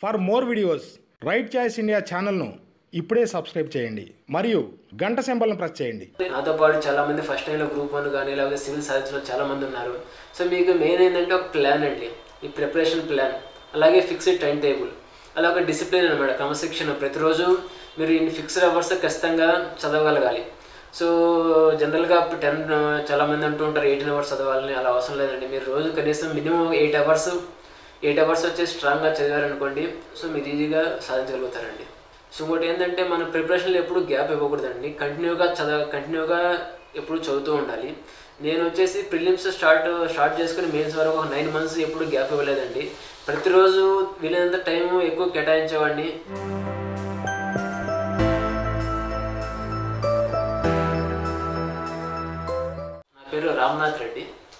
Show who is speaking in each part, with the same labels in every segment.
Speaker 1: for more videos right choice India ఛానల్ను ఇప్పుడే subscribe చేయండి మరియు గంట సింబల్ను ప్రెస్ చేయండి
Speaker 2: నాతో పాటు చాలా మంది ఫస్ట్ టైంలో గ్రూప్ వన్ కానీ లేకపోతే సివిల్ సర్వీస్లో చాలా మంది ఉన్నారు సో మీకు మెయిన్ ఏంటంటే ఒక ప్లాన్ అండి ఈ ప్రిపరేషన్ ప్లాన్ అలాగే ఫిక్స్డ్ టైం టేబుల్ అలా ఒక డిసిప్లిన్ అనమాట క్రమశిక్షణ ప్రతిరోజు మీరు ఇన్ని ఫిక్స్డ్ అవర్స్ ఖచ్చితంగా చదవగలగాలి సో జనరల్గా టెన్ చాలా మంది అంటూ ఉంటారు ఎయిటీన్ అవర్స్ చదవాలని అలా అవసరం లేదండి మీరు రోజు కనీసం minimum eight hours eight hours వచ్చి స్ట్రాంగ్గా చదివారనుకోండి సో మీరు ఈజీగా సాధించగలుగుతారండి సో ఇంకోటి ఏంటంటే మన ప్రిపరేషన్లో ఎప్పుడు గ్యాప్ ఇవ్వకూడదండి కంటిన్యూగా చదవ కంటిన్యూగా ఎప్పుడు చదువుతూ ఉండాలి నేను వచ్చేసి ప్రిలిమ్స్ స్టార్ట్ స్టార్ట్ చేసుకుని మెయిన్స్ వరకు ఒక నైన్ మంత్స్ ఎప్పుడు గ్యాప్ ఇవ్వలేదండి ప్రతిరోజు వీలైనంత టైం ఎక్కువ కేటాయించేవాడిని నా పేరు రామ్నాథ్ రెడ్డి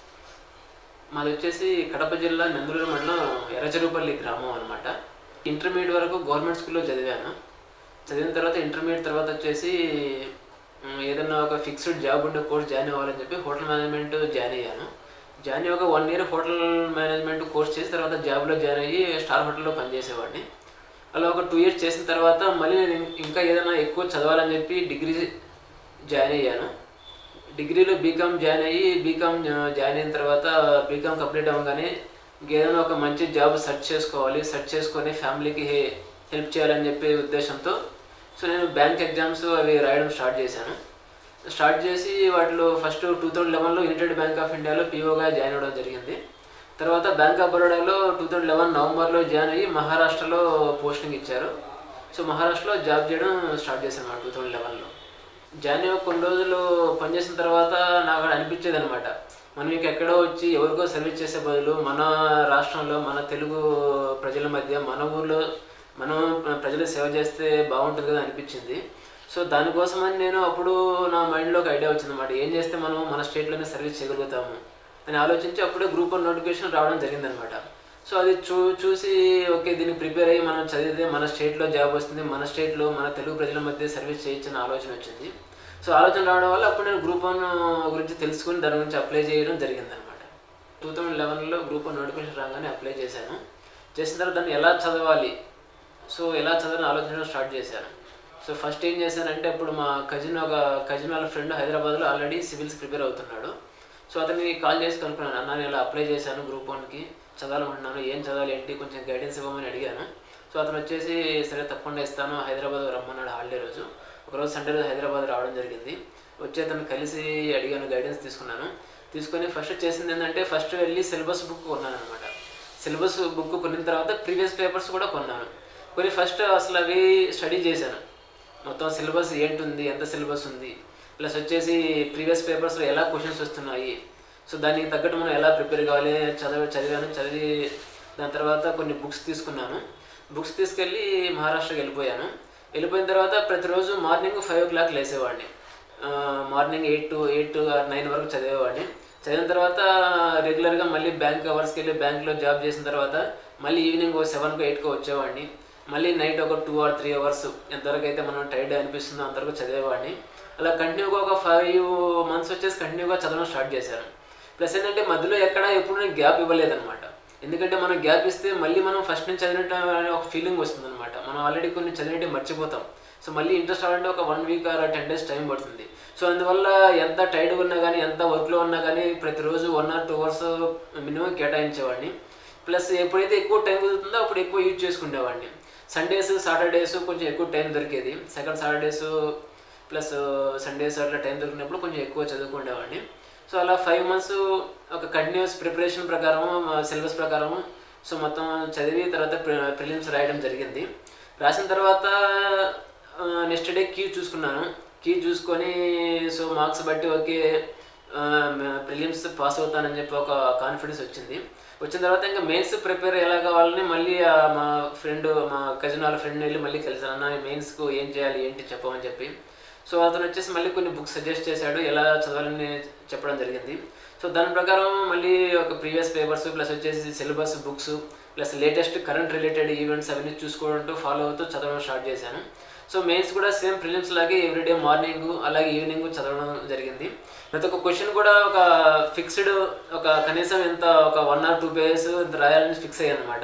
Speaker 2: మాది వచ్చేసి కడప జిల్లా నందులూరు మండలం ఎర్రచెరుపల్లి గ్రామం అనమాట ఇంటర్మీడియట్ వరకు గవర్నమెంట్ స్కూల్లో చదివాను చదివిన తర్వాత ఇంటర్మీడియట్ తర్వాత వచ్చేసి మ్, ఏదన్నా ఒక ఫిక్స్డ్ జాబ్ ఉండే కోర్స్ జాయిన్ అవ్వాలని చెప్పి హోటల్ మేనేజ్మెంట్ జాయిన్ అయ్యాను జాయిన్ అయ్యి ఒక one year hotel management course చేసి తర్వాత జాబ్లో జాయిన్ అయ్యి స్టార్ హోటల్లో పనిచేసేవాడిని అలా ఒక టూ ఇయర్స్ చేసిన తర్వాత మళ్ళీ నేను ఇం- ఇంకా ఏదైనా ఎక్కువ చదవాలని చెప్పి డిగ్రీ జాయిన్ అయ్యాను డిగ్రీలో బీకామ్ జాయిన్ అయ్యి బీకామ్ జాయిన్ అయిన తర్వాత బీకామ్ కంప్లీట్ అవ్వగానే ఇంకేదైనా ఒక మంచి జాబ్ సెర్చ్ చేసుకోవాలి సెర్చ్ చేసుకొని ఫ్యామిలీకి హెల్ప్ చేయాలని చెప్పే ఉద్దేశంతో సో నేను బ్యాంక్ ఎగ్జామ్స్ అవి రాయడం స్టార్ట్ చేశాను స్టార్ట్ చేసి వాటిలో ఫస్ట్ టూ థౌజండ్ లెవెన్లో యునైటెడ్ బ్యాంక్ ఆఫ్ ఇండియాలో పీఓగా జాయిన్ అవ్వడం జరిగింది తర్వాత బ్యాంక్ ఆఫ్ బరోడాలో టూ థౌజండ్ లెవెన్ నవంబర్లో జాయిన్ అయ్యి మహారాష్ట్రలో పోస్టింగ్ ఇచ్చారు సో మహారాష్ట్రలో జాబ్ చేయడం స్టార్ట్ చేశాను అన్నమాట టూ థౌజండ్ లెవెన్లో జాయిన్ అయ్యి కొన్ని రోజులు పనిచేసిన తర్వాత నాకు అక్కడ అనిపించేది అనమాట మనం ఇక ఎక్కడో వచ్చి ఎవరికో సర్వీస్ చేసే బదులు మన రాష్ట్రంలో మన తెలుగు ప్రజల మధ్య మన ఊర్లో మనం ప్రజలు సేవ చేస్తే బాగుంటుంది కదా అనిపించింది సో దానికోసమని నేను అప్పుడు నా మైండ్లో ఒక ఐడియా వచ్చిందన్నమాట ఏం చేస్తే మనం మన స్టేట్లోనే సర్వీస్ చేయగలుగుతాము అని ఆలోచించి అప్పుడే గ్రూప్ వన్ నోటిఫికేషన్ రావడం జరిగిందనమాట సో అది చూ చూసి ఓకే దీనికి ప్రిపేర్ అయ్యి మనం చదివితే మన స్టేట్లో జాబ్ వస్తుంది మన స్టేట్లో మన తెలుగు ప్రజల మధ్య సర్వీస్ చేయొచ్చని ఆలోచన వచ్చింది సో ఆలోచన రావడం వల్ల అప్పుడు నేను గ్రూప్ వన్ గురించి తెలుసుకుని దాని గురించి అప్లై చేయడం జరిగిందనమాట టూ థౌజండ్ లెవెన్లో గ్రూప్ వన్ నోటిఫికేషన్ రాగానే అప్లై చేశాను చేసిన తర్వాత దాన్ని ఎలా చదవాలి సో ఎలా చదవాలని ఆలోచించడం స్టార్ట్ చేశాను సో ఫస్ట్ ఏం చేశానంటే అప్పుడు మా కజిన్ ఒక కజిన్ వాళ్ళ ఫ్రెండ్ హైదరాబాద్లో ఆల్రెడీ సివిల్స్ ప్రిపేర్ అవుతున్నాడు సో అతన్ని కాల్ చేసి కనుక్కున్నాను అన్న నేను ఇలా అప్లై చేశాను గ్రూప్ వన్కి చదవాలనుకుంటున్నాను ఏం చదవాలి ఏంటి కొంచెం గైడెన్స్ ఇవ్వమని అడిగాను సో అతను వచ్చేసి సరే తప్పకుండా ఇస్తాను హైదరాబాద్ రమ్మన్నాడు హాలిడే రోజు ఒకరోజు సండే రోజు హైదరాబాద్ రావడం జరిగింది వచ్చి అతను కలిసి అడిగాను గైడెన్స్ తీసుకున్నాను తీసుకొని ఫస్ట్ చేసింది ఏంటంటే ఫస్ట్ వెళ్ళి సిలబస్ బుక్ కొన్నాను అనమాట సిలబస్ బుక్ కొనిన తర్వాత ప్రీవియస్ పేపర్స్ కూడా కొన్నాను కొని ఫస్ట్ అసలు అవి స్టడీ చేశాను మొత్తం సిలబస్ ఏంటుంది ఎంత సిలబస్ ఉంది ప్లస్ వచ్చేసి ప్రీవియస్ పేపర్స్లో ఎలా క్వశ్చన్స్ వస్తున్నాయి సో దానికి తగ్గట్టు మనం ఎలా ప్రిపేర్ కావాలి చదివి చదివాను చదివి దాని తర్వాత కొన్ని బుక్స్ తీసుకున్నాను బుక్స్ తీసుకెళ్ళి మహారాష్ట్రకి వెళ్ళిపోయాను వెళ్ళిపోయిన తర్వాత ప్రతిరోజు మార్నింగ్ ఫైవ్ ఓ క్లాక్ లేసేవాడిని morning eight to eight to nine వరకు చదివేవాడిని చదివిన తర్వాత రెగ్యులర్గా మళ్ళీ బ్యాంక్ అవర్స్కి వెళ్ళి బ్యాంక్లో జాబ్ చేసిన తర్వాత మళ్ళీ ఈవినింగ్ ఒక సెవెన్కో ఎయిట్కో వచ్చేవాడిని మళ్ళీ నైట్ ఒక టూ ఆర్ త్రీ అవర్స్ ఎంతవరకు అయితే మనం టైర్డ్ అనిపిస్తుందో అంతవరకు చదివేవాడిని అలా కంటిన్యూగా ఒక ఫైవ్ మంత్స్ వచ్చేసి కంటిన్యూగా చదవడం స్టార్ట్ చేశాను ప్లస్ ఏంటంటే మధ్యలో ఎక్కడ ఎప్పుడు నేను గ్యాప్ ఇవ్వలేదన్నమాట ఎందుకంటే మనం గ్యాప్ ఇస్తే మళ్ళీ మనం ఫస్ట్ నుంచి చదివినట్టు అనే ఒక ఫీలింగ్ వస్తుంది అనమాట మనం ఆల్రెడీ కొన్ని చదివినట్టు మర్చిపోతాం సో మళ్ళీ ఇంట్రెస్ట్ అవ్వాలంటే ఒక one week or ten days time పడుతుంది సో అందువల్ల ఎంత టైర్డ్గా ఉన్నా కానీ ఎంత వర్క్లో ఉన్నా కానీ ప్రతిరోజు one or two hours minimum కేటాయించేవాడిని ప్లస్ ఎప్పుడైతే ఎక్కువ టైం కుదురుతుందో అప్పుడు ఎక్కువ యూజ్ చేసుకునేవాడిని సండేస్ సాటర్డేస్ కొంచెం ఎక్కువ టైం దొరికేది సెకండ్ సాటర్డేస్ ప్లస్ సండేస్ అట్లా టైం దొరికినప్పుడు కొంచెం ఎక్కువ చదువుకునేవాడిని సో అలా ఫైవ్ మంత్స్ ఒక కంటిన్యూస్ ప్రిపరేషన్ ప్రకారం సిలబస్ ప్రకారం సో మొత్తం చదివి తర్వాత ప్రిలిమ్స్ రాయడం జరిగింది రాసిన తర్వాత నెక్స్ట్ డే కీ చూసుకున్నాను కీ చూసుకొని సో మార్క్స్ బట్టి ఓకే ప్రిలిమ్స్ పాస్ అవుతానని చెప్పి ఒక కాన్ఫిడెన్స్ వచ్చింది వచ్చిన తర్వాత ఇంకా మెయిన్స్ ప్రిపేర్ ఎలా కావాలని మళ్ళీ ఆ మా ఫ్రెండ్ మా కజిన్ వాళ్ళ ఫ్రెండ్ వెళ్ళి మళ్ళీ కలిసాను అన్న మెయిన్స్కు ఏం చేయాలి ఏంటి చెప్పమని చెప్పి సో అతను వచ్చేసి మళ్ళీ కొన్ని బుక్స్ సజెస్ట్ చేశాడు ఎలా చదవాలని చెప్పడం జరిగింది సో దాని ప్రకారం మళ్ళీ ఒక ప్రీవియస్ పేపర్స్ ప్లస్ వచ్చేసి syllabus books plus latest current related events అవన్నీ చూసుకోవడంతో ఫాలో అవుతూ చదవడం స్టార్ట్ చేశాను సో మెయిన్స్ కూడా సేమ్ ప్రిలిమ్స్ లాగే ఎవ్రీడే మార్నింగ్ అలాగే ఈవినింగ్ చదవడం జరిగింది ప్రతి ఒక్క క్వశ్చన్ కూడా ఒక ఫిక్స్డ్ ఒక కనీసం ఎంత ఒక వన్ ఆర్ టూ పేజెస్ రాయాలని ఫిక్స్ అయ్యాను అనమాట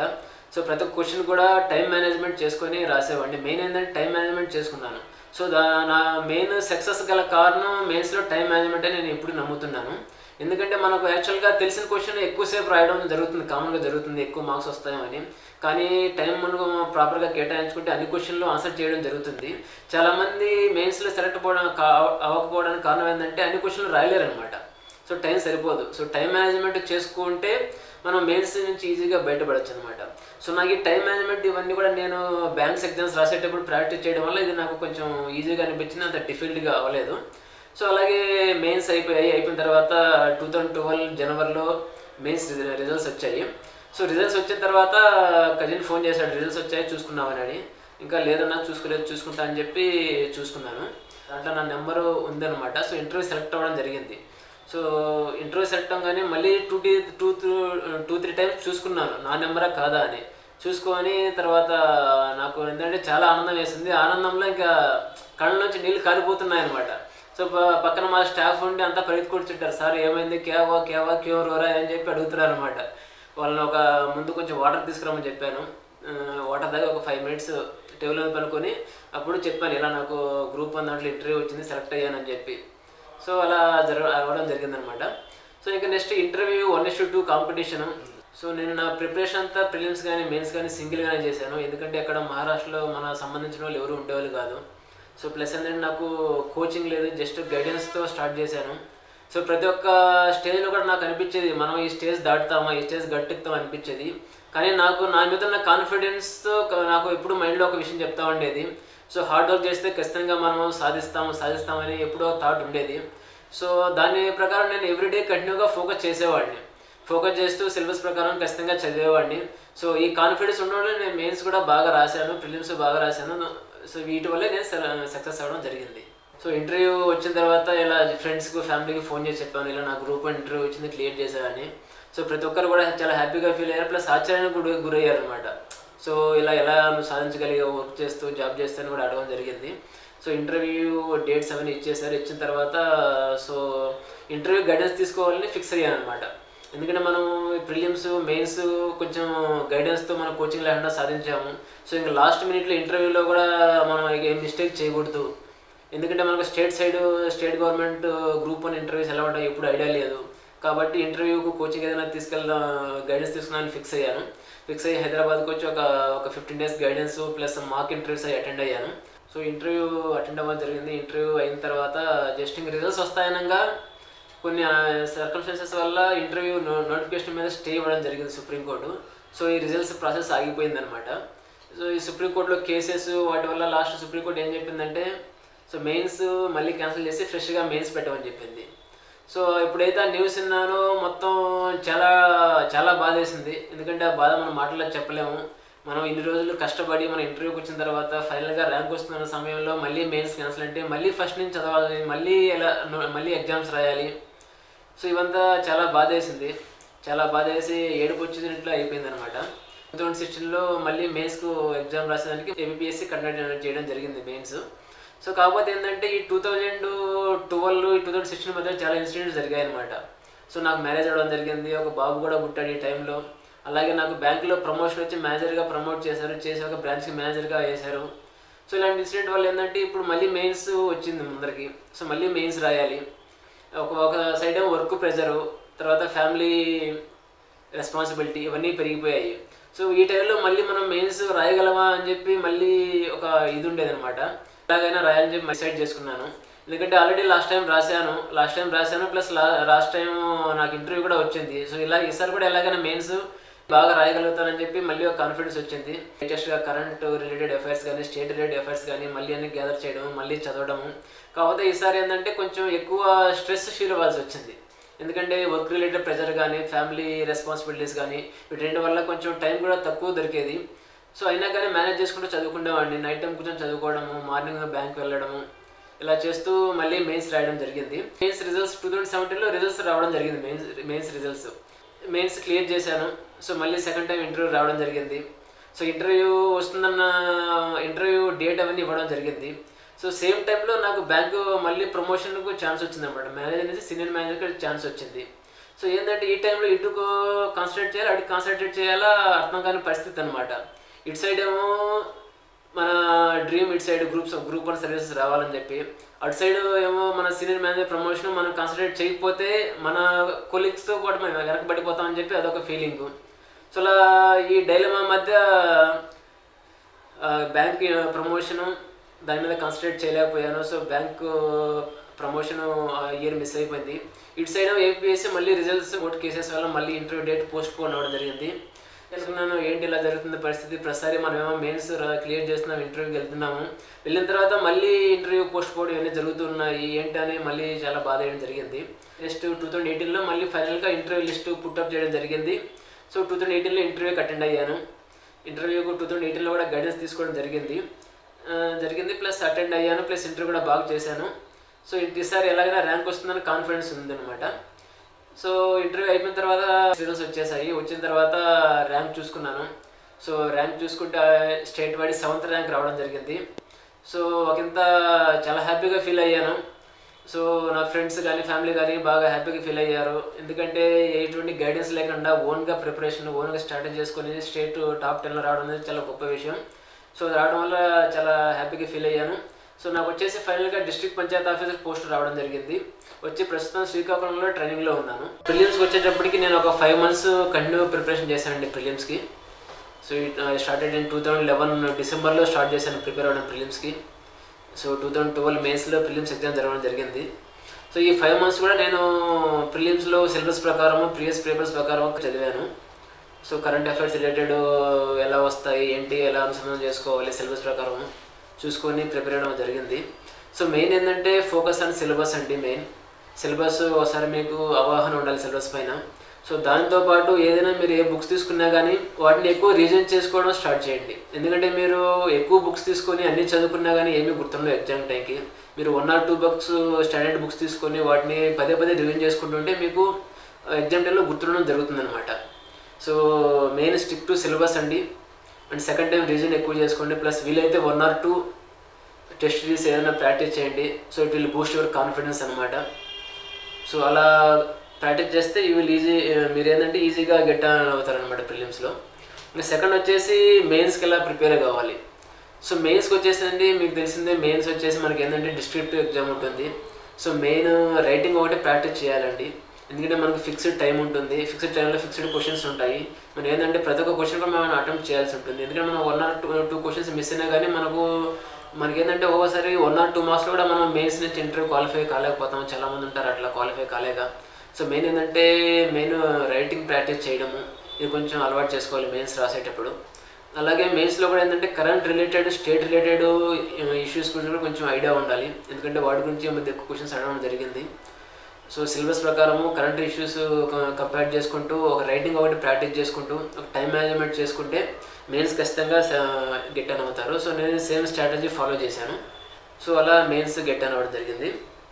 Speaker 2: సో ప్రతి ఒక్క క్వశ్చన్ కూడా టైం మేనేజ్మెంట్ చేసుకొని రాసేవాడిని మెయిన్ ఏంటంటే టైం మేనేజ్మెంట్ చేసుకున్నాను సో దా నా మెయిన్ సక్సెస్ గల కారణం మెయిన్స్లో టైం మేనేజ్మెంట్ అని నేను ఎప్పుడు నమ్ముతున్నాను ఎందుకంటే మనకు యాక్చువల్గా తెలిసిన క్వశ్చన్ ఎక్కువసేపు రాయడం జరుగుతుంది కామన్గా జరుగుతుంది ఎక్కువ మార్క్స్ వస్తాయని కానీ టైం మనకు ప్రాపర్గా కేటాయించుకుంటే అన్ని క్వశ్చన్లు ఆన్సర్ చేయడం జరుగుతుంది చాలామంది మెయిన్స్లో సెలెక్ట్ పోవడం కా- అవ్వకపోవడానికి కారణం ఏంటంటే అన్ని క్వశ్చన్లు రాయలేరు అనమాట సో టైం సరిపోదు సో టైం మేనేజ్మెంట్ చేసుకుంటే మనం మెయిన్స్ నుంచి ఈజీగా బయటపడచ్చు అనమాట సో నాకు ఈ టైం మేనేజ్మెంట్ ఇవన్నీ కూడా నేను బ్యాంక్స్ ఎగ్జామ్స్ రాసేటప్పుడు ప్రాక్టీస్ చేయడం వల్ల ఇది నాకు కొంచెం ఈజీగా అనిపించింది అంత డిఫికల్ట్గా అవ్వలేదు సో అలాగే మెయిన్స్ అయిపోయాయి అయిపోయిన తర్వాత టూ థౌజండ్ ట్వెల్వ్ జనవరిలో మెయిన్స్ రిజల్ట్స్ వచ్చాయి సో రిజల్ట్స్ వచ్చిన తర్వాత కజిన్ ఫోన్ చేశాడు రిజల్ట్స్ వచ్చాయి చూసుకున్నామని అని ఇంకా లేదన్నా చూసుకోలేదు చూసుకుంటా అని చెప్పి చూసుకున్నాను దాంట్లో నా నెంబరు ఉందన్నమాట సో ఇంటర్వ్యూ సెలెక్ట్ అవ్వడం జరిగింది సో ఇంటర్వ్యూ సెలెక్ట్ అవ్వగానే మళ్ళీ టూ టీ టూ టూ త్రీ టైమ్స్ చూసుకున్నాను నా నెంబరా కాదా అని చూసుకొని తర్వాత నాకు ఏంటంటే చాలా ఆనందం వేసింది ఆనందంలో ఇంకా కళ్ళ నుంచి నీళ్ళు కారిపోతున్నాయి అనమాట సో ప- పక్కన మా స్టాఫ్ ఉండి అంతా పరిగెత్తి కూర్చుంటారు సార్ ఏమైంది కేవా కేవా క్యూ రోరా అని చెప్పి అడుగుతున్నారు అనమాట వాళ్ళని ఒక ముందు కొంచెం వాటర్ తీసుకురామని చెప్పాను వాటర్ దగ్గర ఒక ఫైవ్ మినిట్స్ టేబుల్ మీద పనుకొని అప్పుడు చెప్పాను ఇలా నాకు గ్రూప్ వన్ దాంట్లో ఇంటర్వ్యూ వచ్చింది సెలెక్ట్ అయ్యానని చెప్పి సో అలా జరగ అవ్వడం జరిగిందనమాట సో ఇంకా next interview one is to competition so నేను నా ప్రిపరేషన్ అంతా ప్రిలిమ్స్ కానీ మెయిన్స్ కానీ సింగిల్గానే చేశాను ఎందుకంటే అక్కడ మహారాష్ట్రలో మన సంబంధించిన వాళ్ళు ఎవరు ఉండేవాళ్ళు కాదు సో ప్లస్ ఏంటంటే నాకు కోచింగ్ లేదు జస్ట్ గైడెన్స్తో స్టార్ట్ చేశాను సో ప్రతి ఒక్క స్టేజ్లో కూడా నాకు అనిపించేది మనం ఈ స్టేజ్ దాటుతామా ఈ స్టేజ్ గట్టెక్కుతాం అనిపించేది కానీ నాకు నా మీద ఉన్న కాన్ఫిడెన్స్తో నాకు ఎప్పుడు మైండ్లో ఒక విషయం చెప్తా ఉండేది సో హార్డ్ వర్క్ చేస్తే ఖచ్చితంగా మనం సాధిస్తాము సాధిస్తామని ఎప్పుడో థాట్ ఉండేది సో దాని ప్రకారం నేను ఎవ్రీడే కంటిన్యూగా ఫోకస్ చేసేవాడిని ఫోకస్ చేస్తూ సిలబస్ ప్రకారం ఖచ్చితంగా చదివేవాడిని సో ఈ కాన్ఫిడెన్స్ ఉండడం వల్ల నేను మెయిన్స్ కూడా బాగా రాశాను ప్రిలిమ్స్ బాగా రాశాను సో వీటి వల్లే నేను సక్సెస్ అవ్వడం జరిగింది సో ఇంటర్వ్యూ వచ్చిన తర్వాత ఇలా ఫ్రెండ్స్కి ఫ్యామిలీకి ఫోన్ చేసి చెప్పాను ఇలా నా గ్రూప్ ఇంటర్వ్యూ వచ్చింది క్లియర్ చేశానని సో ప్రతి ఒక్కరు కూడా చాలా హ్యాపీగా ఫీల్ అయ్యారు ప్లస్ ఆశ్చర్యానికి కూడా గురయ్యారు అనమాట సో ఇలా ఎలా నువ్వు సాధించగలిగా వర్క్ చేస్తూ జాబ్ చేస్తూ అని కూడా అడగడం జరిగింది సో ఇంటర్వ్యూ డేట్స్ అవన్నీ ఇచ్చేసారు ఇచ్చిన తర్వాత సో ఇంటర్వ్యూ గైడెన్స్ తీసుకోవాలని ఫిక్స్ అయ్యాను అనమాట ఎందుకంటే మనం ప్రిలిమ్స్ మెయిన్స్ కొంచెం గైడెన్స్తో మనం కోచింగ్ లేకుండా సాధించాము సో ఇంకా లాస్ట్ మినిట్లో ఇంటర్వ్యూలో కూడా మనం ఏం మిస్టేక్ చేయకూడదు ఎందుకంటే మనకు state side state government group one interviews ఎలా ఉంటాయి ఎప్పుడు ఐడియా లేదు కాబట్టి ఇంటర్వ్యూకు కోచింగ్ ఏదైనా తీసుకెళ్దాం గైడెన్స్ తీసుకున్నాను ఫిక్స్ అయ్యాను ఫిక్స్ అయ్యి హైదరాబాద్కి వచ్చి ఒక ఒక fifteen days guidance plus mock interviews అయ్యి అటెండ్ అయ్యాను సో ఇంటర్వ్యూ అటెండ్ అవ్వడం జరిగింది ఇంటర్వ్యూ అయిన తర్వాత జస్ట్ ఇంక రిజల్ట్స్ వస్తాయనగా కొన్ని సర్కమ్స్టెన్సెస్ వల్ల ఇంటర్వ్యూ నో నోటిఫికేషన్ మీద స్టే ఇవ్వడం జరిగింది సుప్రీంకోర్టు సో ఈ రిజల్ట్స్ ప్రాసెస్ ఆగిపోయిందనమాట సో ఈ సుప్రీంకోర్టులో కేసెస్ వాటి వల్ల లాస్ట్ సుప్రీంకోర్టు ఏం చెప్పిందంటే సో మెయిన్స్ మళ్ళీ క్యాన్సిల్ చేసి ఫ్రెష్గా మెయిన్స్ పెట్టమని చెప్పింది సో ఎప్పుడైతే ఆ న్యూస్ విన్నానో మొత్తం చాలా చాలా బాధ వేసింది ఎందుకంటే ఆ బాధ మనం మాటల్లో చెప్పలేము మనం ఇన్ని రోజులు కష్టపడి మన ఇంటర్వ్యూకి వచ్చిన తర్వాత ఫైనల్గా ర్యాంక్ వస్తున్న సమయంలో మళ్ళీ మెయిన్స్ క్యాన్సిల్ అంటే మళ్ళీ ఫస్ట్ నుంచి చదవాలి మళ్ళీ ఎలా మళ్ళీ ఎగ్జామ్స్ రాయాలి సో ఇవంతా చాలా బాధ వేసింది చాలా బాధ వేసి ఏడుపు వచ్చినట్లు అయిపోయింది అనమాట టూ థౌజండ్ సిక్స్టీన్లో మళ్ళీ మెయిన్స్కు ఎగ్జామ్ రాసేదానికి ఏబిపిఎస్సి కండక్ట్ చేయడం జరిగింది మెయిన్స్ సో కాకపోతే ఏంటంటే ఈ టూ థౌజండ్ ట్వెల్వ్ ఈ టూ థౌజండ్ సిక్స్టీన్ మధ్య చాలా ఇన్సిడెంట్స్ జరిగాయి అనమాట సో నాకు మ్యారేజ్ అవ్వడం జరిగింది ఒక బాబు కూడా పుట్టాడు ఈ టైంలో అలాగే నాకు బ్యాంకులో ప్రమోషన్ వచ్చి మేనేజర్గా ప్రమోట్ చేశారు చేసి ఒక బ్రాంచ్కి మేనేజర్గా వేశారు సో ఇలాంటి ఇన్సిడెంట్ వల్ల ఏంటంటే ఇప్పుడు మళ్ళీ మెయిన్స్ వచ్చింది ముందరికి సో మళ్ళీ మెయిన్స్ రాయాలి ఒక ఒక సైడ్ ఏమో వర్క్ ప్రెషరు తర్వాత ఫ్యామిలీ రెస్పాన్సిబిలిటీ ఇవన్నీ పెరిగిపోయాయి సో ఈ టైంలో మళ్ళీ మనం మెయిన్స్ రాయగలమా అని చెప్పి మళ్ళీ ఒక ఇది ఉండేదన్నమాట ఎలాగైనా రాయాలని చెప్పి డిసైడ్ చేసుకున్నాను ఎందుకంటే ఆల్రెడీ లాస్ట్ టైం రాశాను లాస్ట్ టైం రాశాను ప్లస్ లాస్ట్ టైం నాకు ఇంటర్వ్యూ కూడా వచ్చింది సో ఇలా ఈసారి కూడా ఎలాగైనా మెయిన్స్ బాగా రాయగలుగుతానని చెప్పి మళ్ళీ ఒక కాన్ఫిడెన్స్ వచ్చింది లేటెస్ట్గా కరెంట్ రిలేటెడ్ అఫైర్స్ కానీ స్టేట్ రిలేటెడ్ అఫైర్స్ కానీ మళ్ళీ అన్ని గ్యాదర్ చేయడం మళ్ళీ చదవడము కాకపోతే ఈసారి ఏంటంటే కొంచెం ఎక్కువ స్ట్రెస్ ఫీల్ అవ్వాల్సి వచ్చింది ఎందుకంటే వర్క్ రిలేటెడ్ ప్రెజర్ కానీ ఫ్యామిలీ రెస్పాన్సిబిలిటీస్ కానీ వీటి రెండు వల్ల కొంచెం టైం కూడా తక్కువ దొరికేది సో అయినా కానీ మేనేజ్ చేసుకుంటూ చదువుకునేవాడిని నైట్ టైం కొంచెం చదువుకోవడము మార్నింగ్ బ్యాంక్ వెళ్ళడము ఇలా చేస్తూ మళ్ళీ మెయిన్స్ రాయడం జరిగింది మెయిన్స్ రిజల్ట్స్ టూ థౌజండ్ సెవెంటీన్లో రిజల్ట్స్ రావడం జరిగింది mains mains results mains clear చేశాను సో మళ్ళీ సెకండ్ టైం ఇంటర్వ్యూ రావడం జరిగింది సో ఇంటర్వ్యూ వస్తుందన్న ఇంటర్వ్యూ డేట్ అవన్నీ ఇవ్వడం జరిగింది సో సేమ్ టైంలో నాకు బ్యాంకు మళ్ళీ ప్రమోషన్కు ఛాన్స్ వచ్చింది అనమాట మేనేజర్ నుంచి సీనియర్ మేనేజర్కి ఛాన్స్ వచ్చింది సో ఏంటంటే ఈ టైంలో ఇటు కాన్సన్ట్రేట్ చేయాలి అటు కాన్సన్ట్రేట్ చేయాలా అర్థం కాని పరిస్థితి అనమాట ఇటు సైడ్ ఏమో మన డ్రీమ్ ఇటు side groups group one services రావాలని చెప్పి అటు సైడ్ ఏమో మన సీనియర్ మేనేజర్ ప్రమోషన్ మనం కాన్సన్ట్రేట్ చేయకపోతే మన కొలీగ్స్తో పాటు మనం వెనకబడిపోతామని చెప్పి అదొక ఫీలింగ్ సో అలా ఈ డైలమా మధ్య బ్యాంక్ ప్రమోషను దాని మీద కాన్సన్ట్రేట్ చేయలేకపోయాను so bank promotion year miss అయిపోయింది ఇటు సైడ్ ఏపీఎస్సీ మళ్ళీ రిజల్ట్స్ ఓట్ కేసెస్ వల్ల మళ్ళీ ఇంటర్వ్యూ డేట్ పోస్ట్ పోన్ అవ్వడం జరిగింది తెలుసుకున్నాను ఏంటి ఇలా జరుగుతుంది పరిస్థితి ప్రతిసారి మనం ఏమో మెయిన్స్ క్లియర్ చేస్తున్నాం ఇంటర్వ్యూకి వెళ్తున్నాము వెళ్ళిన తర్వాత మళ్ళీ ఇంటర్వ్యూ పోస్ట్ పోన్ ఇవన్నీ జరుగుతున్నాయి ఏంటి అని మళ్ళీ చాలా బాధ అయ్యడం జరిగింది నెక్స్ట్ టూ థౌజండ్ ఎయిటీన్లో మళ్ళీ ఫైనల్గా ఇంటర్వ్యూ లిస్ట్ పుట్టప్ చేయడం జరిగింది సో టూ థౌజండ్ ఎయిటీన్లో ఇంటర్వ్యూకి అటెండ్ అయ్యాను ఇంటర్వ్యూకు టూ థౌజండ్ ఎయిటీన్లో కూడా గైడెన్స్ తీసుకోవడం జరిగింది ఆ, జరిగింది ప్లస్ అటెండ్ అయ్యాను ప్లస్ ఇంటర్వ్యూ కూడా బాగా చేశాను సో ఈసారి ఎలాగైనా ర్యాంక్ వస్తుందని కాన్ఫిడెన్స్ ఉందన్నమాట సో ఇంటర్వ్యూ అయిపోయిన తర్వాత రిజల్ట్స్ వచ్చేసాయి వచ్చిన తర్వాత ర్యాంక్ చూసుకున్నాను సో ర్యాంక్ చూసుకుంటే స్టేట్ వైడ్ సెవెంత్ ర్యాంక్ రావడం జరిగింది సో ఒకంత చాలా హ్యాపీగా ఫీల్ అయ్యాను సో నా ఫ్రెండ్స్ కానీ ఫ్యామిలీ కానీ బాగా హ్యాపీగా ఫీల్ అయ్యారు ఎందుకంటే ఎటువంటి గైడెన్స్ లేకుండా ఓన్గా ప్రిపరేషన్ ఓన్గా స్టార్ట్ చేసుకొని స్టేట్ టాప్ టెన్లో రావడం అనేది చాలా గొప్ప విషయం సో అది రావడం వల్ల చాలా హ్యాపీగా ఫీల్ అయ్యాను సో నాకు వచ్చేసి ఫైనల్గా డిస్ట్రిక్ట్ పంచాయత్ ఆఫీసర్ పోస్ట్ రావడం జరిగింది వచ్చి ప్రస్తుతం శ్రీకాకుళంలో ట్రైనింగ్లో ఉన్నాను ప్రిలిమ్స్కి వచ్చేటప్పటికి నేను ఒక ఫైవ్ మంత్స్ కంటిన్యూ ప్రిపరేషన్ చేశానండి ప్రిలిమ్స్కి so started in two thousand eleven డిసెంబర్లో స్టార్ట్ చేశాను ప్రిపేర్ అవ్వడం ప్రిలిమ్స్కి సో టూ థౌజండ్ ట్వెల్వ్ మేస్లో ప్రిలిమ్స్ ఎగ్జామ్ జరగడం జరిగింది సో ఈ ఫైవ్ మంత్స్ కూడా నేను ప్రిలిమ్స్లో సిలబస్ ప్రకారం ప్రీవియస్ పేపర్స్ ప్రకారం చదివాను సో కరెంట్ అఫైర్స్ రిలేటెడ్ ఎలా వస్తాయి ఏంటి ఎలా అనుసంధానం చేసుకోవాలి సిలబస్ ప్రకారం చూసుకొని ప్రిపేర్ అవ్వడం జరిగింది సో మెయిన్ ఏంటంటే ఫోకస్ ఆన్ సిలబస్ అండి మెయిన్ సిలబస్ ఒకసారి మీకు అవగాహన ఉండాలి సిలబస్ పైన సో దాంతోపాటు ఏదైనా మీరు ఏ బుక్స్ తీసుకున్నా కానీ వాటిని ఎక్కువ రీజన్ చేసుకోవడం స్టార్ట్ చేయండి ఎందుకంటే మీరు ఎక్కువ బుక్స్ తీసుకొని అన్ని చదువుకున్నా కానీ ఏమీ గుర్తుండవు ఎగ్జామ్ టైంకి మీరు one or two books standard books తీసుకొని వాటిని పదే పదే రివిజన్ చేసుకుంటుంటే మీకు ఎగ్జామ్ టైంలో గుర్తుండడం జరుగుతుందన్నమాట so main stick to syllabus అండి అండ్ సెకండ్ టైం రివిజన్ ఎక్కువ చేసుకోండి ప్లస్ వీలైతే one or two test series ఏదైనా ప్రాక్టీస్ చేయండి so it will boost your confidence అనమాట సో అలా ప్రాక్టీస్ చేస్తే యూ విల్ ఈజీ మీరు ఏంటంటే ఈజీగా గెట్ అవుతారనమాట ప్రిలిమ్స్లో ఇంకా సెకండ్ వచ్చేసి మెయిన్స్కి ఎలా ప్రిపేర్ కావాలి సో మెయిన్స్కి వచ్చేసిందండి మీకు తెలిసిందే మెయిన్స్ వచ్చేసి మనకి ఏంటంటే డిస్ట్రిక్ట్ ఎగ్జామ్ ఉంటుంది సో మెయిన్ రైటింగ్ ఒకటి ప్రాక్టీస్ చేయాలండి ఎందుకంటే మనకు ఫిక్స్డ్ టైం ఉంటుంది ఫిక్స్డ్ టైంలో ఫిక్స్డ్ క్వశ్చన్స్ ఉంటాయి మనం ఏంటంటే ప్రతి ఒక్క క్వశ్చన్ కూడా మనం అటెంప్ట్ చేయాల్సి ఉంటుంది ఎందుకంటే మనం one or two two questions miss అయినా కానీ మనకు మనకి ఏంటంటే ఒక్కోసారి వన్ ఆర్ టూ మార్క్స్లో కూడా మనం మెయిన్స్ నుంచి ఇంటర్వ్యూ క్వాలిఫై కాలేకపోతాం చాలా మంది ఉంటారు అట్లా క్వాలిఫై కాలేక సో మెయిన్ ఏంటంటే మెయిన్ రైటింగ్ ప్రాక్టీస్ చేయడము ఇది కొంచెం అలవాటు చేసుకోవాలి మెయిన్స్ రాసేటప్పుడు అలాగే మెయిన్స్లో కూడా ఏంటంటే current related state related issues గురించి కూడా కొంచెం ఐడియా ఉండాలి ఎందుకంటే వాటి గురించి ఈ మధ్య ఎక్కువ క్వశ్చన్స్ అడగడం జరిగింది సో సిలబస్ ప్రకారము కరెంట్ ఇష్యూస్ కంపేర్ చేసుకుంటూ ఒక రైటింగ్ ఒకటి ప్రాక్టీస్ చేసుకుంటూ ఒక టైం మేనేజ్మెంట్ చేసుకుంటే మెయిన్స్ ఖచ్చితంగా గెట్ అని అవుతారు సో నేను సేమ్ స్ట్రాటజీ ఫాలో చేశాను సో అలా మెయిన్స్ గెట్ అని అవ్వడం జరిగింది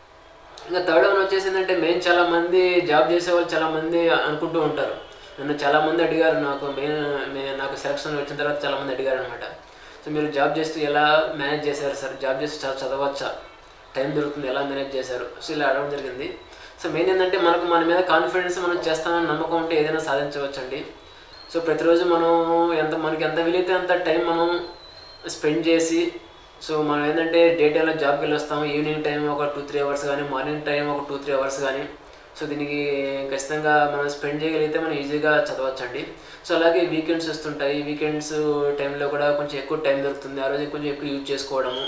Speaker 2: ఇంకా థర్డ్ వన్ వచ్చేసిందంటే మెయిన్ చాలా మంది జాబ్ చేసే వాళ్ళు చాలా మంది అనుకుంటూ ఉంటారు నన్ను చాలా మంది అడిగారు నాకు మెయిన్ మే- నాకు సెలక్షన్ వచ్చిన తర్వాత చాలా మంది అడిగారు అనమాట సో మీరు జాబ్ చేస్తూ ఎలా మేనేజ్ చేశారు సార్ జాబ్ చేస్తూ చ- చదవచ్చా టైం దొరుకుతుంది ఎలా మేనేజ్ చేశారు సో ఇలా అడగడం జరిగింది సో మెయిన్ ఏంటంటే మనకు మన మీద కాన్ఫిడెన్స్ మనం చేస్తామని నమ్మకం ఉంటే ఏదైనా సాధించవచ్చండి సో ప్రతిరోజు మనం ఎంత మనకి ఎంత వీలైతే అంత టైం మనం స్పెండ్ చేసి సో మనం ఏంటంటే డే టైంలో జాబ్కి వెళ్ళి వస్తాము ఈవినింగ్ టైం ఒక టూ త్రీ అవర్స్ కానీ మార్నింగ్ టైం ఒక టూ త్రీ అవర్స్ కానీ సో దీనికి ఖచ్చితంగా మనం స్పెండ్ చేయగలిగితే మనం ఈజీగా చదవచ్చండి సో అలాగే వీకెండ్స్ వస్తుంటాయి వీకెండ్స్ టైంలో కూడా కొంచెం ఎక్కువ టైం దొరుకుతుంది ఆ రోజు కొంచెం ఎక్కువ యూజ్ చేసుకోవడము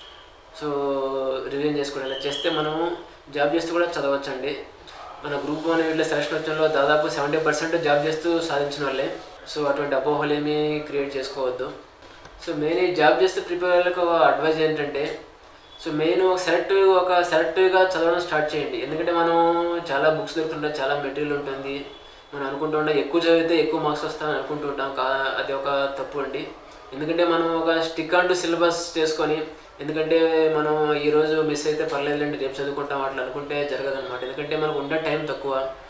Speaker 2: సో రివిజన్ చేసుకోవడం ఇలా చేస్తే మనము జాబ్ చేస్తూ కూడా చదవచ్చండి మన గ్రూప్ వన్ వీళ్ళ సెలక్షన్ వచ్చంలో దాదాపు సెవెంటీ పర్సెంట్ జాబ్ చేస్తూ సాధించిన వాళ్ళే సో అటువంటి అపోహలు ఏమీ క్రియేట్ చేసుకోవద్దు సో మెయిన్ ఈ జాబ్ చేస్తూ ప్రిపేర్ వాళ్ళకి ఒక అడ్వైజ్ ఏంటంటే సో మెయిన్ ఒక సెలెక్టివ్ ఒక సెలెక్టివ్గా చదవడం స్టార్ట్ చేయండి ఎందుకంటే మనం చాలా బుక్స్ దొరుకుతుంటాయి చాలా మెటీరియల్ ఉంటుంది మనం అనుకుంటూ ఉంటాం ఎక్కువ చదివితే ఎక్కువ మార్క్స్ వస్తామని అనుకుంటూ ఉంటాం కా అది ఒక తప్పు అండి ఎందుకంటే మనం ఒక స్టిక్ అంటూ సిలబస్ చేసుకొని ఎందుకంటే మనం ఈ రోజు మిస్ అయితే పర్లేదులేండి రేపు చదువుకుంటాం అట్లా అనుకుంటే జరగదన్నమాట ఎందుకంటే మనకు ఉన్న టైం తక్కువ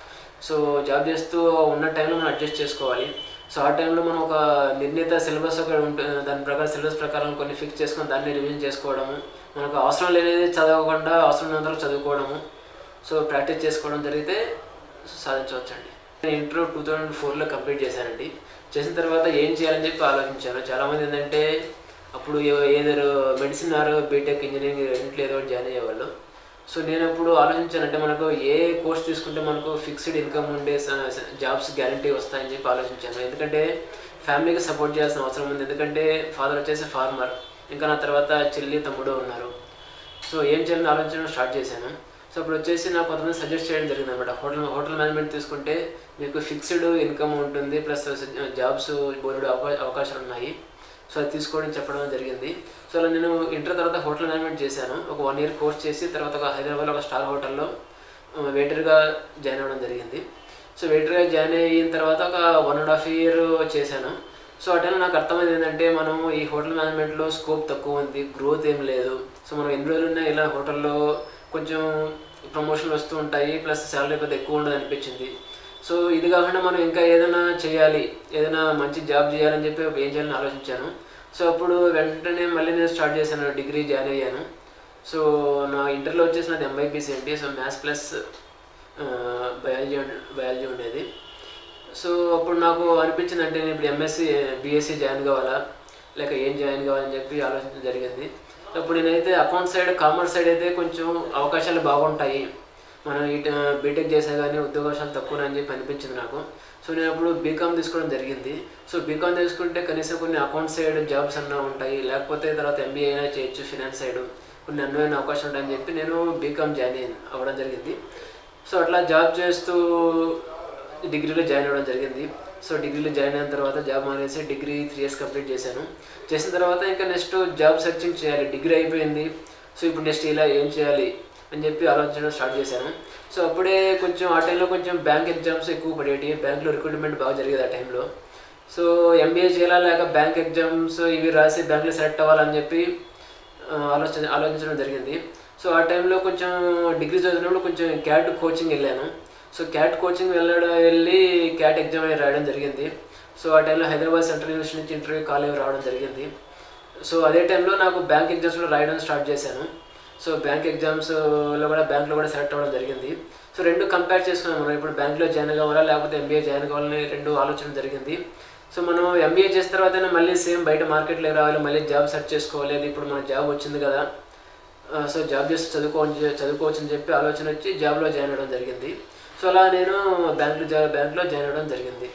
Speaker 2: సో జాబ్ చేస్తూ ఉన్న టైంలో మనం అడ్జస్ట్ చేసుకోవాలి సో ఆ టైంలో మనం ఒక నిర్ణీత సిలబస్ ఒక ఉంటుంది దాని ప్రకారం సిలబస్ ప్రకారం కొన్ని ఫిక్స్ చేసుకొని దాన్ని రివిజన్ చేసుకోవడము మనకు అవసరం లేనిది చదవకుండా అవసరం ఉన్నంత వరకు చదువుకోవడము సో ప్రాక్టీస్ చేసుకోవడం జరిగితే సాధించవచ్చండి నేను ఇంటర్ టూ థౌజండ్ ఫోర్లో కంప్లీట్ చేశానండి చేసిన తర్వాత ఏం చేయాలని చెప్పి ఆలోచించాను చాలామంది ఏంటంటే అప్పుడు ఏదో మెడిసిన్ ఆర్ బీటెక్ ఇంజనీరింగ్ రెండింటిలో ఏదో ఒకటి జాయిన్ అయ్యేవాళ్ళు సో నేను అప్పుడు ఆలోచించానంటే మనకు ఏ కోర్స్ తీసుకుంటే మనకు ఫిక్స్డ్ ఇన్కమ్ ఉండే జాబ్స్ గ్యారంటీ వస్తాయని చెప్పి ఆలోచించాను ఎందుకంటే ఫ్యామిలీకి సపోర్ట్ చేయాల్సిన అవసరం ఉంది ఎందుకంటే ఫాదర్ వచ్చేసి ఫార్మర్ ఇంకా నా తర్వాత చెల్లి తమ్ముడు ఉన్నారు సో ఏం చేయాలని ఆలోచించడం స్టార్ట్ చేశాను సో అప్పుడు వచ్చేసి నాకు కొంతమంది సజెస్ట్ చేయడం జరిగింది అనమాట హోటల్ హోటల్ మేనేజ్మెంట్ తీసుకుంటే మీకు ఫిక్స్డ్ ఇన్కమ్ ఉంటుంది ప్లస్ జాబ్స్ బోర్డు అవకాశాలు ఉన్నాయి సో అది తీసుకోవడం చెప్పడం జరిగింది సో అలా నేను ఇంటర్ తర్వాత హోటల్ మేనేజ్మెంట్ చేశాను ఒక వన్ ఇయర్ కోర్స్ చేసి తర్వాత ఒక హైదరాబాద్లో ఒక స్టార్ హోటల్లో వెయిటర్గా జాయిన్ అవ్వడం జరిగింది సో వెయిటర్గా జాయిన్ అయిన తర్వాత ఒక వన్ అండ్ హాఫ్ ఇయర్ చేశాను సో ఆ టైంలో నాకు అర్థమైంది ఏంటంటే మనం ఈ హోటల్ మేనేజ్మెంట్లో స్కోప్ తక్కువ ఉంది గ్రోత్ ఏం లేదు సో మనం ఎన్ని రోజులు ఉన్నా ఇలా హోటల్లో కొంచెం ప్రమోషన్లు వస్తూ ఉంటాయి ప్లస్ శాలరీ పెద్ద ఎక్కువ ఉండదు అనిపించింది సో ఇది కాకుండా మనం ఇంకా ఏదైనా చేయాలి ఏదైనా మంచి జాబ్ చేయాలని చెప్పి ఏం చేయాలని ఆలోచించాను సో అప్పుడు వెంటనే మళ్ళీ నేను స్టార్ట్ చేశాను డిగ్రీ జాయిన్ అయ్యాను సో నా ఇంటర్లో వచ్చేసి నాది ఎంఐపీసీ అండి so maths plus biology biology ఉండేది సో అప్పుడు నాకు అనిపించింది అంటే నేను ఇప్పుడు ఎంఎస్సి బీఎస్సీ జాయిన్ కావాలా లేక ఏం జాయిన్ కావాలని చెప్పి ఆలోచించడం జరిగింది అప్పుడు నేనైతే అకౌంట్ సైడ్ కామర్స్ సైడ్ అయితే కొంచెం అవకాశాలు బాగుంటాయి మనం ఇటు బీటెక్ చేసే కానీ ఉద్యోగాలు తక్కువ అని చెప్పి అనిపించింది నాకు సో నేను అప్పుడు బీకామ్ తీసుకోవడం జరిగింది సో బీకామ్ తీసుకుంటే కనీసం కొన్ని అకౌంట్ సైడ్ జాబ్స్ అన్నా ఉంటాయి లేకపోతే తర్వాత ఎంబీఏ అయినా చేయొచ్చు ఫినాన్స్ సైడ్ కొన్ని అన్వైన అవకాశం ఉంటాయని చెప్పి నేను బీకామ్ జాయిన్ అయ్యాను అవ్వడం జరిగింది సో అట్లా జాబ్ చేస్తూ డిగ్రీలో జాయిన్ అవ్వడం జరిగింది సో డిగ్రీలో జాయిన్ అయిన తర్వాత జాబ్ మానేసి డిగ్రీ త్రీ ఇయర్స్ కంప్లీట్ చేశాను చేసిన తర్వాత ఇంకా నెక్స్ట్ జాబ్ సెర్చింగ్ చేయాలి డిగ్రీ అయిపోయింది సో ఇప్పుడు నెక్స్ట్ ఇలా ఏం చేయాలి అని చెప్పి ఆలోచించడం స్టార్ట్ చేశాను సో అప్పుడే కొంచెం ఆ టైంలో కొంచెం బ్యాంక్ ఎగ్జామ్స్ ఎక్కువ పడేవి బ్యాంక్లో రిక్రూట్మెంట్ బాగా జరిగేది ఆ టైంలో సో ఎంబీఏ చేయాలా లేక బ్యాంక్ ఎగ్జామ్స్ ఇవి రాసి బ్యాంక్లో సెలెక్ట్ అవ్వాలని చెప్పి ఆలోచన ఆలోచించడం జరిగింది సో ఆ టైంలో కొంచెం డిగ్రీ చదివినప్పుడు కొంచెం క్యాట్ కోచింగ్ వెళ్ళాను సో క్యాట్ కోచింగ్ వెళ్ళడం వెళ్ళి క్యాట్ ఎగ్జామ్ అని రాయడం జరిగింది సో ఆ టైంలో హైదరాబాద్ సెంట్రల్ యూనివర్సిటీ నుంచి ఇంటర్వ్యూ కాల్ రావడం జరిగింది సో అదే టైంలో నాకు బ్యాంక్ ఎగ్జామ్స్ కూడా రాయడం స్టార్ట్ చేశాను సో బ్యాంక్ ఎగ్జామ్స్లో కూడా బ్యాంక్లో కూడా సెలెక్ట్ అవ్వడం జరిగింది సో రెండు కంపేర్ చేసుకున్నాం మనం ఇప్పుడు బ్యాంక్లో జాయిన్ కావాలా లేకపోతే ఎంబీఏ జాయిన్ కావాలని రెండు ఆలోచన జరిగింది సో మనం ఎంబీఏ చేసిన తర్వాత మళ్ళీ సేమ్ బయట మార్కెట్లోకి రావాలి మళ్ళీ జాబ్ సెర్చ్ చేసుకోవాలి అది ఇప్పుడు మన జాబ్ వచ్చింది కదా సో జాబ్ చేసి చదువుకోవచ్చు చదువుకోవచ్చు అని చెప్పి ఆలోచన వచ్చి జాబ్లో జాయిన్ అవ్వడం జరిగింది సో అలా నేను బ్యాంక్లో జా బ్యాంక్లో జాయిన్ అవ్వడం జరిగింది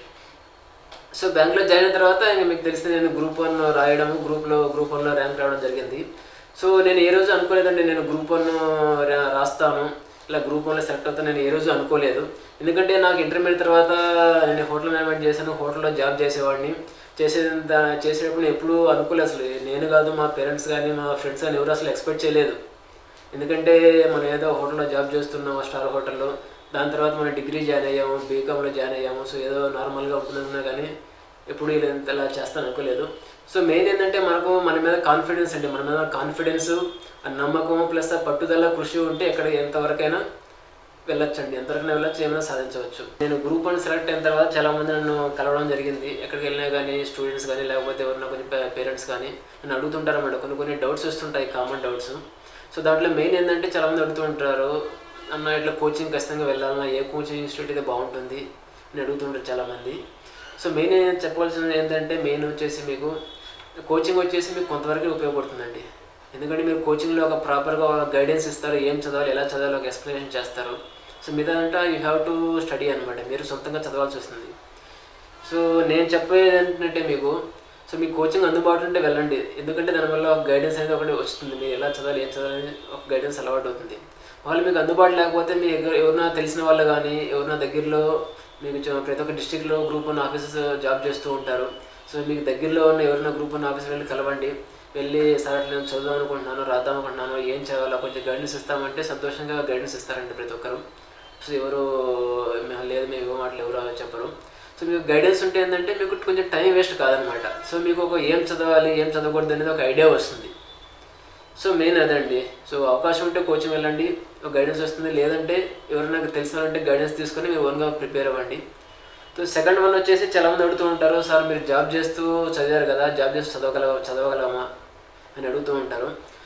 Speaker 2: సో బ్యాంక్లో జాయిన్ అయిన తర్వాత ఇంకా మీకు తెలిస్తే నేను గ్రూప్ వన్ రాయడం గ్రూప్లో గ్రూప్ వన్లో ర్యాంక్ రావడం జరిగింది సో నేను ఏ రోజు అనుకోలేదండి నేను గ్రూప్ వన్ రాస్తాను ఇలా గ్రూప్ వన్లో సెలెక్ట్ అవుతాను నేను ఏ రోజు అనుకోలేదు ఎందుకంటే నాకు ఇంటర్మీడియట్ తర్వాత నేను హోటల్ మేనేజ్మెంట్ చేశాను హోటల్లో జాబ్ చేసేవాడిని చేసే చేసేటప్పుడు నేను ఎప్పుడూ అనుకోలేదు అసలు నేను కాదు మా పేరెంట్స్ కానీ మా ఫ్రెండ్స్ కానీ ఎవరు అసలు ఎక్స్పెక్ట్ చేయలేదు ఎందుకంటే మనం ఏదో హోటల్లో జాబ్ చేస్తున్నాం స్టార్ హోటల్లో దాని తర్వాత మనం డిగ్రీ జాయిన్ అయ్యాము బీకామ్లో జాయిన్ అయ్యాము సో ఏదో నార్మల్గా ఉంటుందన్నా కానీ ఎప్పుడు ఇలా ఇలా చేస్తాను అనుకోలేదు సో మెయిన్ ఏంటంటే మనకు మన మీద కాన్ఫిడెన్స్ అండి మన మీద కాన్ఫిడెన్స్ ఆ నమ్మకం ప్లస్ ఆ పట్టుదల కృషి ఉంటే ఎక్కడ ఎంతవరకైనా వెళ్ళొచ్చండి ఎంతవరకు వెళ్ళొచ్చు ఏమైనా సాధించవచ్చు నేను గ్రూప్ వన్ సెలెక్ట్ అయిన తర్వాత చాలామంది నన్ను కలవడం జరిగింది ఎక్కడికి వెళ్ళినా కానీ స్టూడెంట్స్ కానీ లేకపోతే ఎవరైనా కొంచెం పేరెంట్స్ కానీ నన్ను అడుగుతుంటారు అన్నమాట కొన్ని కొన్ని డౌట్స్ వస్తుంటాయి కామన్ డౌట్స్ సో దాంట్లో మెయిన్ ఏంటంటే చాలామంది అడుగుతూ ఉంటారు అన్న ఇట్లా కోచింగ్ ఖచ్చితంగా వెళ్ళాలన్నా ఏ కోచింగ్ ఇన్స్టిట్యూట్ అయితే బాగుంటుంది అని అడుగుతుంటారు చాలామంది సో మెయిన్ చెప్పవలసింది ఏంటంటే మెయిన్ వచ్చేసి మీకు కోచింగ్ వచ్చేసి మీకు కొంతవరకు ఉపయోగపడుతుందండి ఎందుకంటే మీరు కోచింగ్లో ఒక ప్రాపర్గా గైడెన్స్ ఇస్తారు ఏం చదవాలి ఎలా చదవాలి ఒక ఎక్స్ప్లెనేషన్ చేస్తారు సో మీదంతా యూ హ్యావ్ టు స్టడీ అనమాట మీరు సొంతంగా చదవాల్సి వస్తుంది సో నేను చెప్పేది ఏంటంటే మీకు సో మీ కోచింగ్ అందుబాటులో ఉంటే వెళ్ళండి ఎందుకంటే దానివల్ల ఒక గైడెన్స్ అనేది ఒకటి వస్తుంది మీరు ఎలా చదవాలి ఏం చదవాలి ఒక గైడెన్స్ అలవాటు అవుతుంది వాళ్ళు మీకు అందుబాటు లేకపోతే మీ ఎవరైనా తెలిసిన వాళ్ళు కానీ ఎవరైనా దగ్గరలో మీకు ప్రతి ఒక్క డిస్టిక్లో గ్రూప్ వన్ ఆఫీసెస్ జాబ్ చేస్తూ ఉంటారు సో మీకు దగ్గరలో ఉన్న ఎవరైనా గ్రూప్ వన్ ఆఫీసర్ వెళ్ళి కలవండి వెళ్ళి సార్ అట్లా నేను చదువు అనుకుంటున్నాను రాద్దాం అనుకుంటున్నాను ఏం చేయాలో కొంచెం గైడెన్స్ ఇస్తామంటే సంతోషంగా గైడెన్స్ ఇస్తారండి ప్రతి ఒక్కరు సో ఎవరు లేదు మేము ఇవ్వమాటలు ఎవరు చెప్పరు సో మీకు గైడెన్స్ ఉంటే ఏంటంటే మీకు కొంచెం టైం వేస్ట్ కాదనమాట సో మీకు ఒక ఏం చదవాలి ఏం చదవకూడదు అనేది ఒక ఐడియా వస్తుంది సో మెయిన్ అదండి సో అవకాశం ఉంటే కోచింగ్ వెళ్ళండి ఒక గైడెన్స్ వస్తుంది లేదంటే ఎవరైనా తెలిసిన వాళ్ళంటే గైడెన్స్ తీసుకొని మీరు ఓన్గా ప్రిపేర్ అవ్వండి సో సెకండ్ వన్ వచ్చేసి చాలామంది అడుగుతూ ఉంటారు సార్ మీరు జాబ్ చేస్తూ చదివారు కదా జాబ్ చేస్తూ చదవగల చదవగలమా అని అడుగుతూ ఉంటారు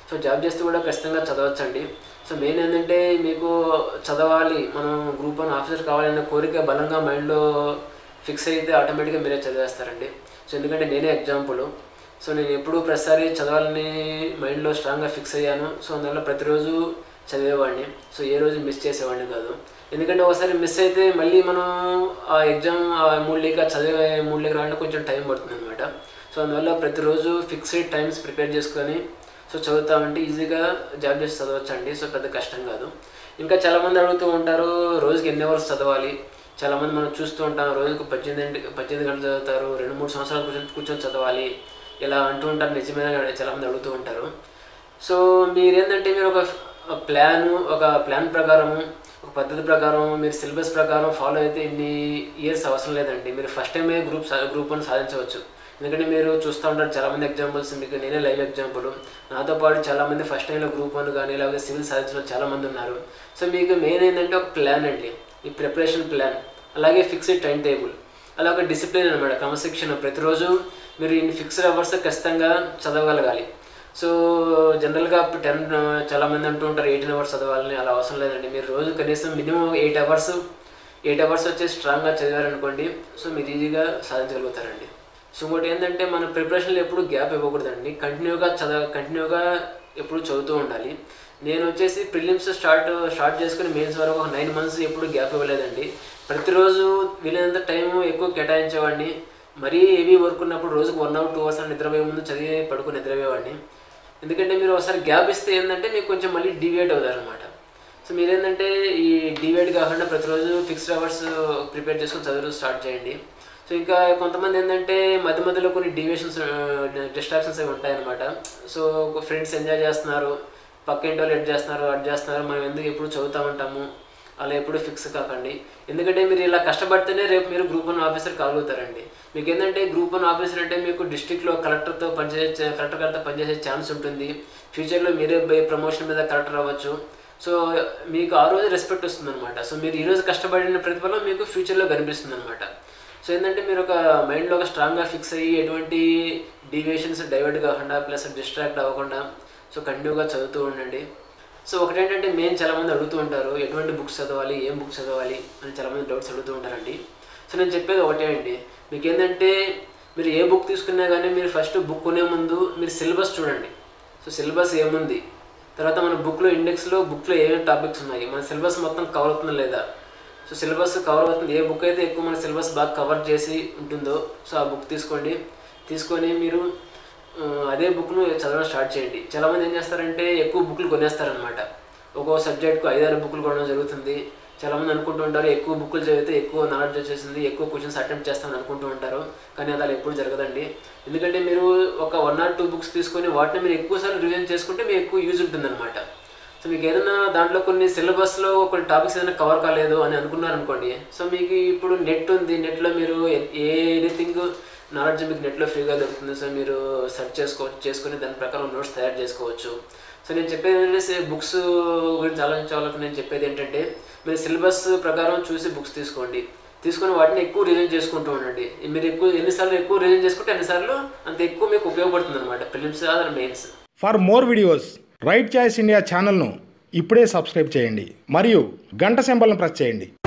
Speaker 2: సో జాబ్ చేస్తూ కూడా ఖచ్చితంగా చదవచ్చండి సో మెయిన్ ఏంటంటే మీకు చదవాలి మనం గ్రూప్ వన్ ఆఫీసర్ కావాలనే కోరిక బలంగా మైండ్లో ఫిక్స్ అయితే ఆటోమేటిక్గా మీరే చదివేస్తారండి సో ఎందుకంటే నేనే ఎగ్జాంపుల్ సో నేను ఎప్పుడూ ప్రతిసారి చదవాలని మైండ్లో స్ట్రాంగ్గా ఫిక్స్ అయ్యాను సో అందువల్ల ప్రతిరోజు చదివేవాడిని సో ఏ రోజు మిస్ చేసేవాడిని కాదు ఎందుకంటే ఒకసారి మిస్ అయితే మళ్ళీ మనం ఆ ఎగ్జామ్ ఆ మూడు లేక చదివే మూడు లేక రావడానికి కొంచెం టైం పడుతుంది అనమాట సో అందువల్ల ప్రతిరోజు ఫిక్స్డ్ టైమ్స్ ప్రిపేర్ చేసుకొని సో చదువుతామంటే ఈజీగా జాబ్ చేసి చదవచ్చండి సో పెద్ద కష్టం కాదు ఇంకా చాలామంది అడుగుతూ ఉంటారు రోజుకి ఎన్ని అవర్స్ చదవాలి చాలామంది మనం చూస్తూ ఉంటాం రోజుకు పద్దెనిమిది పద్దెనిమిది గంటలు చదువుతారు రెండు మూడు సంవత్సరాలు కూర్చొని కూర్చొని చదవాలి ఇలా అంటూ ఉంటారు నిజమైన చాలామంది అడుగుతూ ఉంటారు సో మీరేంటంటే మీరు ఒక ప్లాన్ ఒక ప్లాన్ ప్రకారము ఒక పద్ధతి ప్రకారం మీరు సిలబస్ ప్రకారం ఫాలో అయితే ఇన్ని ఇయర్స్ అవసరం లేదండి మీరు ఫస్ట్ టైమే గ్రూప్ గ్రూప్ వన్ సాధించవచ్చు ఎందుకంటే మీరు చూస్తూ ఉంటారు చాలామంది ఎగ్జాంపుల్స్ మీకు నేనే లైవ్ ఎగ్జాంపుల్ నాతో పాటు చాలామంది ఫస్ట్ టైంలో గ్రూప్ వన్ కానీ లేకపోతే సివిల్ సాధించిన వాళ్ళు చాలామంది ఉన్నారు సో మీకు మెయిన్ ఏంటంటే ఒక ప్లాన్ అండి ఈ ప్రిపరేషన్ ప్లాన్ అలాగే ఫిక్స్డ్ టైం టేబుల్ అలా ఒక డిసిప్లిన్ అనమాట క్రమశిక్షణ ప్రతిరోజు మీరు ఇన్ని ఫిక్స్డ్ అవర్స్ ఖచ్చితంగా చదవగలగాలి సో జనరల్గా టెన్ చాలామంది అంటూ ఉంటారు ఎయిటీన్ అవర్స్ చదవాలని అలా అవసరం లేదండి మీరు రోజు కనీసం minimum eight hours eight hours వచ్చి స్ట్రాంగ్గా చదివారనుకోండి సో మీరు ఈజీగా సాధించగలుగుతారండి సో ఇంకోటి ఏంటంటే మన ప్రిపరేషన్లో ఎప్పుడు గ్యాప్ ఇవ్వకూడదండి కంటిన్యూగా చదవ కంటిన్యూగా ఎప్పుడు చదువుతూ ఉండాలి నేను వచ్చేసి ప్రిలిమ్స్ స్టార్ట్ స్టార్ట్ చేసుకుని మెయిన్స్ వరకు ఒక నైన్ మంత్స్ ఎప్పుడు గ్యాప్ ఇవ్వలేదండి ప్రతిరోజు వీలైనంత టైం ఎక్కువ కేటాయించేవాడిని మరీ హెవీ వర్క్ ఉన్నప్పుడు రోజుకు వన్ అవర్ టూ అవర్స్ అని నిద్రపోయే ముందు చదివి పడుకుని నిద్రపోయేవాడిని ఎందుకంటే మీరు ఒకసారి గ్యాప్ ఇస్తే ఏంటంటే మీకు కొంచెం మళ్ళీ డివియేట్ అవుతారు అనమాట సో మీరేంటంటే ఈ డివైడ్ కాకుండా ప్రతిరోజు ఫిక్స్డ్ అవర్స్ ప్రిపేర్ చేసుకొని చదువు స్టార్ట్ చేయండి సో ఇంకా కొంతమంది ఏంటంటే మధ్య మధ్యలో కొన్ని డివియేషన్స్ డిస్ట్రాక్షన్స్ అవి ఉంటాయన్నమాట సో ఫ్రెండ్స్ ఎంజాయ్ చేస్తున్నారు పక్కింటి వాళ్ళు ఎడ్ చేస్తున్నారు అడ్ చేస్తున్నారు మనం ఎందుకు ఎప్పుడు చదువుతూ ఉంటాము అలా ఎప్పుడు ఫిక్స్ కాకండి ఎందుకంటే మీరు ఇలా కష్టపడితేనే రేపు మీరు గ్రూప్ వన్ ఆఫీసర్ కాగలుగుతారండి మీకు ఏంటంటే గ్రూప్ వన్ ఆఫీసర్ అంటే మీకు డిస్టిక్లో కలెక్టర్తో పనిచేసే కలెక్టర్ గారితో పనిచేసే ఛాన్స్ ఉంటుంది ఫ్యూచర్లో మీరే బై ప్రమోషన్ మీద కలెక్టర్ అవ్వచ్చు సో మీకు ఆ రోజు రెస్పెక్ట్ వస్తుంది అనమాట సో మీరు ఈ రోజు కష్టపడిన ప్రతిఫలం మీకు ఫ్యూచర్లో కనిపిస్తుంది అనమాట సో ఏంటంటే మీరు ఒక మైండ్లో ఒక స్ట్రాంగ్గా ఫిక్స్ అయ్యి ఎటువంటి డీవియేషన్స్ డైవర్ట్ కాకుండా ప్లస్ డిస్ట్రాక్ట్ అవ్వకుండా సో కంటిన్యూగా చదువుతూ ఉండండి సో ఒకటేంటంటే మెయిన్ చాలామంది అడుగుతూ ఉంటారు ఎటువంటి బుక్స్ చదవాలి ఏం బుక్స్ చదవాలి అని చాలామంది డౌట్స్ అడుగుతూ ఉంటారండి సో నేను చెప్పేది ఒకటే అండి మీకు ఏంటంటే మీరు ఏ బుక్ తీసుకున్నా కానీ మీరు ఫస్ట్ బుక్ కొనే ముందు మీరు సిలబస్ చూడండి సో సిలబస్ ఏముంది తర్వాత మన బుక్లో ఇండెక్స్లో బుక్లో ఏమేమి టాపిక్స్ ఉన్నాయి మన సిలబస్ మొత్తం కవర్ అవుతుందా లేదా సో సిలబస్ కవర్ అవుతుంది ఏ బుక్ అయితే ఎక్కువ మన సిలబస్ బాగా కవర్ చేసి ఉంటుందో సో ఆ బుక్ తీసుకోండి తీసుకొని మీరు ఆ, అదే బుక్ను చదవడం స్టార్ట్ చేయండి చాలామంది ఏం చేస్తారంటే ఎక్కువ బుక్లు కొనేస్తారనమాట ఒక్కో సబ్జెక్ట్కు ఐదారు బుక్లు కొనడం జరుగుతుంది చాలామంది అనుకుంటూ ఉంటారు ఎక్కువ బుక్లు చదివితే ఎక్కువ నాలెడ్జ్ వచ్చేసింది ఎక్కువ క్వశ్చన్స్ అటెంప్ట్ చేస్తామని అనుకుంటూ ఉంటారు కానీ అది అలా ఎప్పుడు జరగదండి ఎందుకంటే మీరు ఒక వన్ ఆర్ టూ బుక్స్ తీసుకొని వాటిని మీరు ఎక్కువసార్లు రివిజన్ చేసుకుంటే మీకు ఎక్కువ యూజ్ ఉంటుందన్నమాట సో మీకు ఏదైనా దాంట్లో కొన్ని సిలబస్లో కొన్ని టాపిక్స్ ఏదైనా కవర్ కాలేదు అని అనుకున్నారు అనుకోండి సో మీకు ఇప్పుడు నెట్ ఉంది నెట్లో మీరు ఏ ఎనీథింగ్ నాలెడ్జ్ మీకు నెట్లో ఫ్రీగా దొరుకుతుంది సో మీరు సెర్చ్ చేసుకోవచ్చు చేసుకుని దాని ప్రకారం నోట్స్ తయారు చేసుకోవచ్చు సో నేను చెప్పేది ఏంటంటే బుక్స్ గురించి ఆలోచించాలకు నేను చెప్పేది ఏంటంటే మీరు సిలబస్ ప్రకారం చూసి బుక్స్ తీసుకోండి తీసుకొని వాటిని ఎక్కువ రివిజన్ చేసుకుంటూ ఉండండి మీరు ఎక్కువ ఎన్నిసార్లు ఎక్కువ రివిజన్ చేసుకుంటే అన్నిసార్లు అంత ఎక్కువ మీకు ఉపయోగపడుతుంది అనమాట prelims or mains
Speaker 1: for more videos right choice India ఛానల్ను ఇప్పుడే సబ్స్క్రైబ్ చేయండి మరియు గంట సింబల్ను ప్రెస్ చేయండి